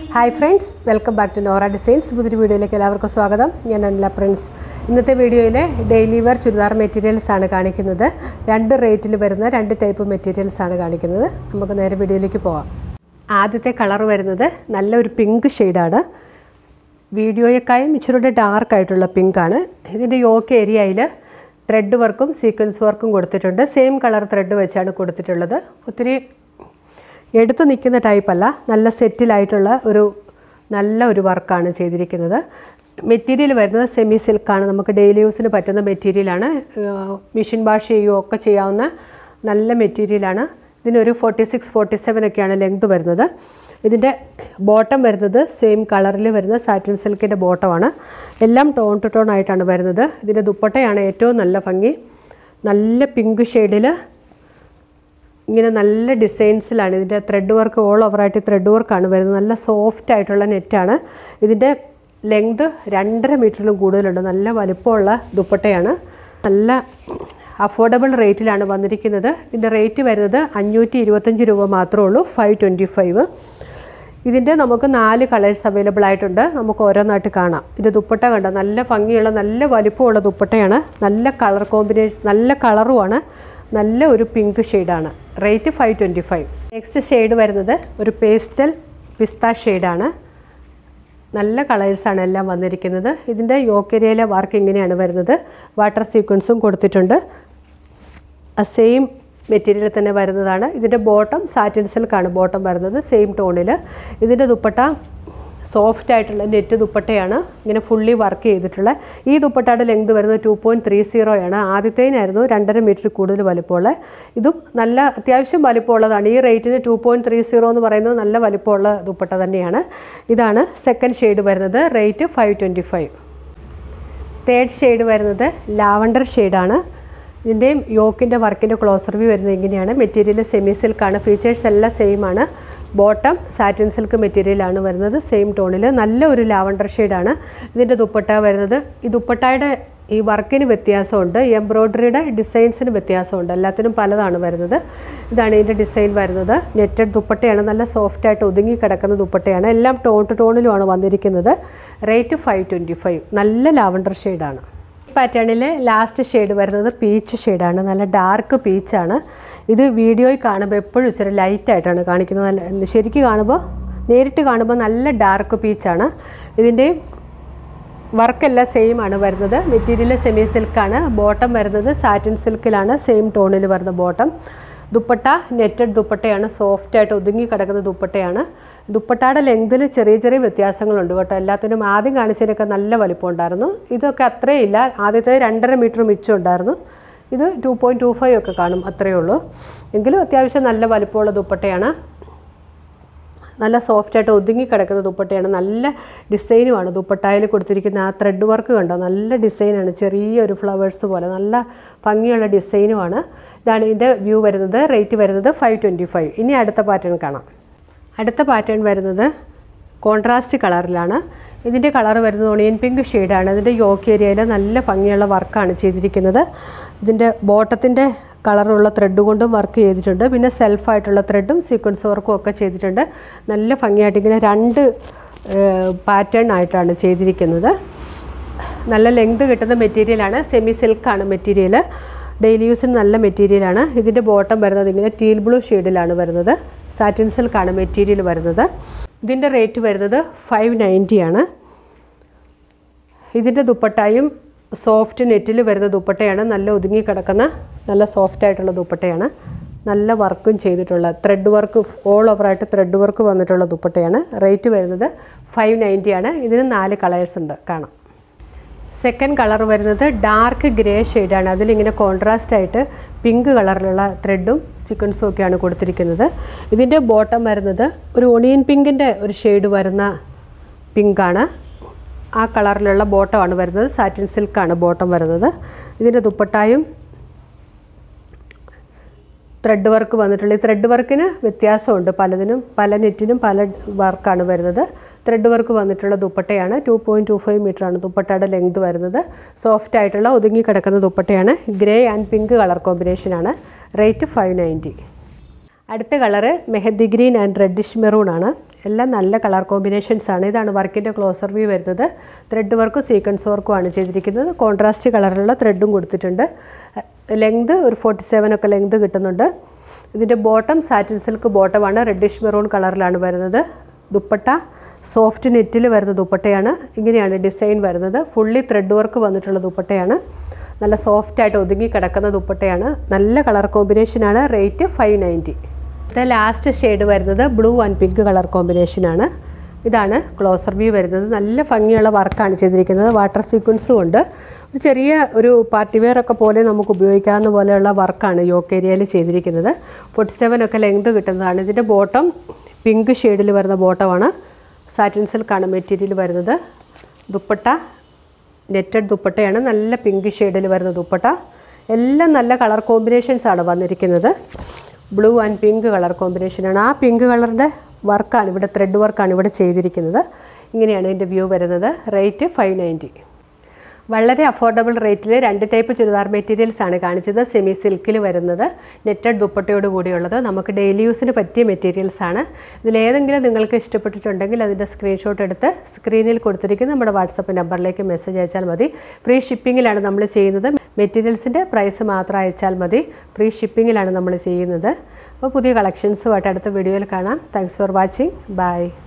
hi friends welcome back to Nora designs പുതിയൊരു വീഡിയോയിലേക്ക് എല്ലാവർക്കും സ്വാഗതം ഞാൻ അനില പ്രിൻസ് ഇന്നത്തെ വീഡിയോയിൽ ഡെയിലി വെയർ ചുരിദാർ മെറ്റീരിയൽസ് ആണ് കാണിക്കുന്നത് രണ്ട് റേറ്റിൽ വരുന്ന രണ്ട് ടൈപ്പ് മെറ്റീരിയൽസ് ആണ് കാണിക്കുന്നത് നമുക്ക് നേരെ വീഡിയോയിലേക്ക് പോവാം ആദ്യത്തെ കളർ വരുന്നത് നല്ലൊരു പിങ്ക് ഷെയ്ഡാണ് വീഡിയോയെക്കായും ഇച്ചിരൂടെ ഡാർക്ക് ആയിട്ടുള്ള പിങ്കാണ് ഇതിൻ്റെ യോക്ക് ഏരിയയിൽ ത്രെഡ് വർക്കും സീക്വൻസ് വർക്കും കൊടുത്തിട്ടുണ്ട് സെയിം കളർ ത്രെഡ് വെച്ചാണ് കൊടുത്തിട്ടുള്ളത് ഒത്തിരി എടുത്ത് നിൽക്കുന്ന ടൈപ്പല്ല നല്ല സെറ്റിലായിട്ടുള്ള ഒരു നല്ല ഒരു വർക്കാണ് ചെയ്തിരിക്കുന്നത് മെറ്റീരിയൽ വരുന്നത് സെമി സിൽക്കാണ് നമുക്ക് ഡെയിലി യൂസിന് പറ്റുന്ന മെറ്റീരിയലാണ് മെഷീൻ വാഷ് ചെയ്യുകയോ ഒക്കെ ചെയ്യാവുന്ന നല്ല മെറ്റീരിയലാണ് ഇതിനൊരു ഫോർട്ടി സിക്സ് ഫോർട്ടി സെവൻ ഒക്കെയാണ് ലെങ്ത് വരുന്നത് ഇതിൻ്റെ ബോട്ടം വരുന്നത് സെയിം കളറിൽ വരുന്ന സാറ്റിൻ സിൽക്കിൻ്റെ ബോട്ടമാണ് എല്ലാം ടോൺ ടു ടോൺ ആയിട്ടാണ് വരുന്നത് ഇതിൻ്റെ ദുപ്പട്ടയാണ് ഏറ്റവും നല്ല ഭംഗി നല്ല പിങ്ക് ഷെയ്ഡിൽ ഇങ്ങനെ നല്ല ഡിസൈൻസിലാണ് ഇതിൻ്റെ ത്രെഡ് വർക്ക് ഓൾ ഓവറായിട്ട് ത്രെഡ് വർക്കാണ് വരുന്നത് നല്ല സോഫ്റ്റ് ആയിട്ടുള്ള നെറ്റാണ് ഇതിൻ്റെ ലെങ്ത് രണ്ടര മീറ്ററിലും കൂടുതലുണ്ട് നല്ല വലിപ്പമുള്ള ദുപ്പട്ടയാണ് നല്ല അഫോർഡബിൾ റേറ്റിലാണ് വന്നിരിക്കുന്നത് ഇതിൻ്റെ റേറ്റ് വരുന്നത് അഞ്ഞൂറ്റി ഇരുപത്തഞ്ച് രൂപ മാത്രമേ ഉള്ളൂ ഫൈവ് ട്വൻറ്റി ഫൈവ് ഇതിൻ്റെ നമുക്ക് നാല് കളേഴ്സ് അവൈലബിൾ ആയിട്ടുണ്ട് നമുക്ക് ഓരോന്നായിട്ട് കാണാം ഇതിൻ്റെ ദുപ്പട്ട കണ്ട നല്ല ഭംഗിയുള്ള നല്ല വലിപ്പമുള്ള ദുപ്പട്ടയാണ് നല്ല കളർ കോമ്പിനേഷൻ നല്ല കളറുമാണ് നല്ല ഒരു പിങ്ക് ഷെയ്ഡാണ് rate five twenty five next shade വരുന്നത് ഒരു പേസ്റ്റൽ പിസ്ത ഷെയ്ഡാണ് നല്ല കളേഴ്സാണ് എല്ലാം വന്നിരിക്കുന്നത് ഇതിൻ്റെ യോക്കേരിയയിലെ വർക്ക് ഇങ്ങനെയാണ് വരുന്നത് വാട്ടർ സീക്വൻസും കൊടുത്തിട്ടുണ്ട് ആ സെയിം മെറ്റീരിയൽ തന്നെ വരുന്നതാണ് ഇതിൻ്റെ ബോട്ടം സാറ്റിൻ സിൽക്കാണ് ബോട്ടം വരുന്നത് സെയിം ടോണിൽ ഇതിൻ്റെ ദുപ്പട്ട സോഫ്റ്റ് ആയിട്ടുള്ള നെറ്റ് ദുപ്പട്ടയാണ് ഇങ്ങനെ ഫുള്ളി വർക്ക് ചെയ്തിട്ടുള്ള ഈ ദുപ്പട്ടയുടെ ലെങ്ത് വരുന്നത് ടു പോയിൻറ്റ് ത്രീ സീറോയാണ് ആദ്യത്തേനായിരുന്നു രണ്ടര മീറ്റർ കൂടുതൽ വലിപ്പമുള്ള ഇതും നല്ല അത്യാവശ്യം വലിപ്പമുള്ളതാണ് ഈ റേറ്റിന് ടു പോയിൻറ്റ് ത്രീ സീറോ എന്ന് പറയുന്നത് നല്ല വലിപ്പമുള്ള ദുപ്പട്ട തന്നെയാണ് ഇതാണ് സെക്കൻഡ് ഷെയ്ഡ് വരുന്നത് rate five twenty five third shade lavender ലാവണ്ടർ ഷെയ്ഡാണ് ഇതിൻ്റെയും യോക്കിൻ്റെ വർക്കിൻ്റെ ക്ലോസർ വ്യൂ വരുന്നത് ഇങ്ങനെയാണ് മെറ്റീരിയൽ സെമി സിൽക്കാണ് ഫീച്ചേഴ്സ് എല്ലാം സെയിം ആണ് ബോട്ടം സാറ്റിൻ സിൽക്ക് മെറ്റീരിയലാണ് വരുന്നത് സെയിം ടോണിൽ നല്ല ഒരു ലാവണ്ടർ ഷെയ്ഡാണ് ഇതിൻ്റെ ദുപ്പട്ട വരുന്നത് ഈ ദുപ്പട്ടയുടെ ഈ വർക്കിന് വ്യത്യാസമുണ്ട് എംബ്രോയ്ഡറിയുടെ ഡിസൈൻസിന് വ്യത്യാസമുണ്ട് എല്ലാത്തിനും പലതാണ് വരുന്നത് ഇതാണ് ഇതിൻ്റെ ഡിസൈൻ വരുന്നത് നെറ്റഡ് ദുപ്പട്ടയാണ് നല്ല സോഫ്റ്റായിട്ട് ഒതുങ്ങി കിടക്കുന്ന ദുപ്പട്ടയാണ് എല്ലാം ടോൺ ടു ടോണിലുമാണ് വന്നിരിക്കുന്നത് റേറ്റ് ഫൈവ് ട്വൻറ്റി ഫൈവ് നല്ല ലാവണ്ടർ ഷെയ്ഡാണ് പാറ്റേണിലെ ലാസ്റ്റ് ഷെയ്ഡ് വരുന്നത് പീച്ച് ഷെയ്ഡാണ് നല്ല ഡാർക്ക് പീച്ചാണ് ഇത് വീഡിയോയിൽ കാണുമ്പോൾ എപ്പോഴും ഇച്ചിരി ലൈറ്റായിട്ടാണ് കാണിക്കുന്നത് നല്ല ശരിക്കും കാണുമ്പോൾ നേരിട്ട് കാണുമ്പോൾ നല്ല ഡാർക്ക് പീച്ചാണ് ഇതിൻ്റെ വർക്കെല്ലാം സെയിം ആണ് വരുന്നത് മെറ്റീരിയൽ സെമി സിൽക്കാണ് ബോട്ടം വരുന്നത് സാറ്റിൻ സിൽക്കിലാണ് സെയിം ടോണിൽ വരുന്ന ബോട്ടം ദുപ്പട്ട നെറ്റഡ് ദുപ്പട്ടയാണ് സോഫ്റ്റായിട്ട് ഒതുങ്ങി കിടക്കുന്ന ദുപ്പട്ടയാണ് ദുപ്പട്ടയുടെ ലെങ്തിൽ ചെറിയ ചെറിയ വ്യത്യാസങ്ങളുണ്ട് കേട്ടോ എല്ലാത്തിനും ആദ്യം കാണിച്ചതിനൊക്കെ നല്ല വലിപ്പം ഉണ്ടായിരുന്നു ഇതൊക്കെ അത്രയും ഇല്ല ആദ്യത്തെ രണ്ടര മീറ്റർ മിച്ചം ഉണ്ടായിരുന്നു ഇത് ടു പോയിൻറ്റ് ടു ഫൈവ് ഒക്കെ കാണും അത്രയേ ഉള്ളൂ എങ്കിലും അത്യാവശ്യം നല്ല വലിപ്പമുള്ള ദുപ്പട്ടയാണ് നല്ല സോഫ്റ്റായിട്ട് ഒതുങ്ങി കിടക്കുന്ന ദുപ്പട്ടയാണ് നല്ല ഡിസൈനുമാണ് ദുപ്പട്ടായിൽ കൊടുത്തിരിക്കുന്ന ആ ത്രെഡ് വർക്ക് കണ്ടോ നല്ല ഡിസൈനാണ് ചെറിയൊരു ഫ്ലവേഴ്സ് പോലെ നല്ല ഭംഗിയുള്ള ഡിസൈനുമാണ് ഇതാണ് ഇതിൻ്റെ വ്യൂ വരുന്നത് റേറ്റ് വരുന്നത് ഫൈവ് ട്വൻറ്റി ഫൈവ് ഇനി അടുത്ത പാറ്റേൺ കാണാം അടുത്ത പാറ്റേൺ വരുന്നത് കോൺട്രാസ്റ്റ് കളറിലാണ് ഇതിൻ്റെ കളർ വരുന്നത് ഒണിയൻ പിങ്ക് ഷെയ്ഡാണ് ഇതിൻ്റെ യോക്ക് ഏരിയയിൽ നല്ല ഭംഗിയുള്ള വർക്കാണ് ചെയ്തിരിക്കുന്നത് ഇതിൻ്റെ ബോട്ടത്തിൻ്റെ കളറുള്ള ത്രെഡ് കൊണ്ടും വർക്ക് ചെയ്തിട്ടുണ്ട് പിന്നെ സെൽഫായിട്ടുള്ള ത്രെഡും സീക്വൻസ് വർക്കും ഒക്കെ ചെയ്തിട്ടുണ്ട് നല്ല ഭംഗിയായിട്ട് ഇങ്ങനെ രണ്ട് പാറ്റേൺ ആയിട്ടാണ് ചെയ്തിരിക്കുന്നത് നല്ല ലെങ്ത് കിട്ടുന്ന മെറ്റീരിയലാണ് സെമി സിൽക്കാണ് മെറ്റീരിയൽ ഡെയിലി യൂസിന് നല്ല മെറ്റീരിയലാണ് ഇതിൻ്റെ ബോട്ടം വരുന്നത് ഇങ്ങനെ ടീൽ ബ്ലൂ ഷെയ്ഡിലാണ് വരുന്നത് സാറ്റിൻ സിൽക്കാണ് മെറ്റീരിയൽ വരുന്നത് ഇതിൻ്റെ റേറ്റ് വരുന്നത് ഫൈവ് നയൻറ്റിയാണ് ഇതിൻ്റെ ദുപ്പട്ടായും സോഫ്റ്റ് നെറ്റിൽ വരുന്ന ദുപ്പട്ടയാണ് നല്ല ഒതുങ്ങി കിടക്കുന്ന നല്ല സോഫ്റ്റ് ആയിട്ടുള്ള ദുപ്പട്ടയാണ് നല്ല വർക്കും ചെയ്തിട്ടുള്ള ത്രെഡ് വർക്ക് ഓൾ ഓവറായിട്ട് ത്രെഡ് വർക്ക് വന്നിട്ടുള്ള ദുപ്പട്ടയാണ് റേറ്റ് വരുന്നത് ഫൈവ് നയൻറ്റിയാണ് ഇതിന് നാല് കളേഴ്സ് ഉണ്ട് കാണാം സെക്കൻഡ് കളർ വരുന്നത് ഡാർക്ക് ഗ്രേ ഷെയ്ഡാണ് അതിലിങ്ങനെ കോൺട്രാസ്റ്റ് ആയിട്ട് പിങ്ക് കളറിലുള്ള ത്രെഡും സീക്വൻസും ഒക്കെയാണ് കൊടുത്തിരിക്കുന്നത് ഇതിൻ്റെ ബോട്ടം വരുന്നത് ഒരു ഒണിയൻ പിങ്കിൻ്റെ ഒരു ഷെയ്ഡ് വരുന്ന പിങ്കാണ് ആ കളറിലുള്ള ബോട്ടമാണ് വരുന്നത് സാറ്റിൻ സിൽക്കാണ് ബോട്ടം വരുന്നത് ഇതിൻ്റെ ദുപ്പട്ടായും ത്രെഡ് വർക്ക് വന്നിട്ടുള്ള ഈ ത്രെഡ് വർക്കിന് വ്യത്യാസമുണ്ട് പലതിനും പല നെറ്റിനും പല വർക്കാണ് വരുന്നത് ത്രെഡ് വർക്ക് വന്നിട്ടുള്ള ദുപ്പട്ടയാണ് ടു പോയിൻറ്റ് ടു ഫൈവ് മീറ്ററാണ് ദുപ്പട്ടയുടെ ലെങ്ത് വരുന്നത് സോഫ്റ്റ് ആയിട്ടുള്ള ഒതുങ്ങി കിടക്കുന്ന ദുപ്പട്ടയാണ് ഗ്രേ ആൻഡ് പിങ്ക് കളർ കോമ്പിനേഷനാണ് റേറ്റ് ഫൈവ് നയൻറ്റി അടുത്ത colour mehndi green and reddish maroon ആണ് എല്ലാം നല്ല കളർ കോമ്പിനേഷൻസ് ആണ് ഇതാണ് വർക്കിൻ്റെ ക്ലോസർ വ്യൂ വരുന്നത് ത്രെഡ് വർക്കും സീക്വൻസ് വർക്കും ആണ് ചെയ്തിരിക്കുന്നത് കോൺട്രാസ്റ്റ് കളറിലുള്ള ത്രെഡും കൊടുത്തിട്ടുണ്ട് ലെങ്ത് ഒരു ഫോർട്ടി സെവൻ ഒക്കെ ലെങ്ത് കിട്ടുന്നുണ്ട് ഇതിൻ്റെ ബോട്ടം സാറ്റിൻ സിൽക്ക് ബോട്ടമാണ് റെഡിഷ് മെറൂൺ കളറിലാണ് വരുന്നത് ദുപ്പട്ട സോഫ്റ്റ് നെറ്റിൽ വരുന്ന ദുപ്പട്ടയാണ് ഇങ്ങനെയാണ് ഡിസൈൻ വരുന്നത് ഫുള്ളി ത്രെഡ് വർക്ക് വന്നിട്ടുള്ള ദുപ്പട്ടയാണ് നല്ല സോഫ്റ്റ് ആയിട്ട് ഒതുങ്ങി കിടക്കുന്ന ദുപ്പട്ടയാണ് നല്ല കളർ കോമ്പിനേഷനാണ് റേറ്റ് ഫൈവ് നയൻറ്റി ഇത് ലാസ്റ്റ് ഷെയ്ഡ് വരുന്നത് ബ്ലൂ ആൻഡ് പിങ്ക് കളർ കോമ്പിനേഷനാണ് ഇതാണ് ക്ലോസർ വ്യൂ വരുന്നത് നല്ല ഭംഗിയുള്ള വർക്കാണ് ചെയ്തിരിക്കുന്നത് വാട്ടർ സീക്വൻസും ഉണ്ട് ഒരു ചെറിയ ഒരു പാർട്ടി വെയർ ഒക്കെ പോലെ നമുക്ക് ഉപയോഗിക്കാവുന്ന പോലെയുള്ള വർക്കാണ് യോക്ക് ഏരിയയിൽ ചെയ്തിരിക്കുന്നത് ഫോർട്ടി സെവൻ ഒക്കെ ലെങ്ത് കിട്ടുന്നതാണ് ഇതിൻ്റെ ബോട്ടം പിങ്ക് ഷെയ്ഡിൽ വരുന്ന ബോട്ടമാണ് സാറ്റിൻ സിൽക്കാണ് മെറ്റീരിയൽ വരുന്നത് ദുപ്പട്ട നെറ്റഡ് ദുപ്പട്ടയാണ് നല്ല പിങ്ക് ഷെയ്ഡിൽ വരുന്ന ദുപ്പട്ട എല്ലാം നല്ല കളർ കോമ്പിനേഷൻസ് ആണ് വന്നിരിക്കുന്നത് ബ്ലൂ ആൻഡ് പിങ്ക് കളർ കോമ്പിനേഷനാണ് ആ പിങ്ക് കളറിൻ്റെ വർക്കാണ് ഇവിടെ ത്രെഡ് വർക്കാണ് ഇവിടെ ചെയ്തിരിക്കുന്നത് ഇങ്ങനെയാണ് ഇതിൻ്റെ വ്യൂ വരുന്നത് റേറ്റ് ഫൈവ് നയൻറ്റി വളരെ അഫോർഡബിൾ റേറ്റിൽ രണ്ട് ടൈപ്പ് ചുരിദാർ മെറ്റീരിയൽസ് ആണ് കാണിച്ചത് സെമി സിൽക്കിൽ വരുന്നത് നെറ്റഡ് ദുപ്പട്ടയോട് കൂടിയുള്ളത് നമുക്ക് ഡെയിലി യൂസിന് പറ്റിയ മെറ്റീരിയൽസ് ആണ് ഇതിലേതെങ്കിലും നിങ്ങൾക്ക് ഇഷ്ടപ്പെട്ടിട്ടുണ്ടെങ്കിൽ അതിൻ്റെ സ്ക്രീൻഷോട്ട് എടുത്ത് സ്ക്രീനിൽ കൊടുത്തിരിക്കുന്ന നമ്മുടെ വാട്സപ്പ് നമ്പറിലേക്ക് മെസ്സേജ് അയച്ചാൽ മതി ഫ്രീ ഷിപ്പിങ്ങിലാണ് നമ്മൾ ചെയ്യുന്നത് മെറ്റീരിയൽസിൻ്റെ പ്രൈസ് മാത്രം അയച്ചാൽ മതി ഫ്രീ ഷിപ്പിങ്ങിലാണ് നമ്മൾ ചെയ്യുന്നത് അപ്പോൾ പുതിയ കളക്ഷൻസുമായിട്ട് അടുത്ത വീഡിയോയിൽ കാണാം താങ്ക്സ് ഫോർ വാച്ചിങ് ബൈ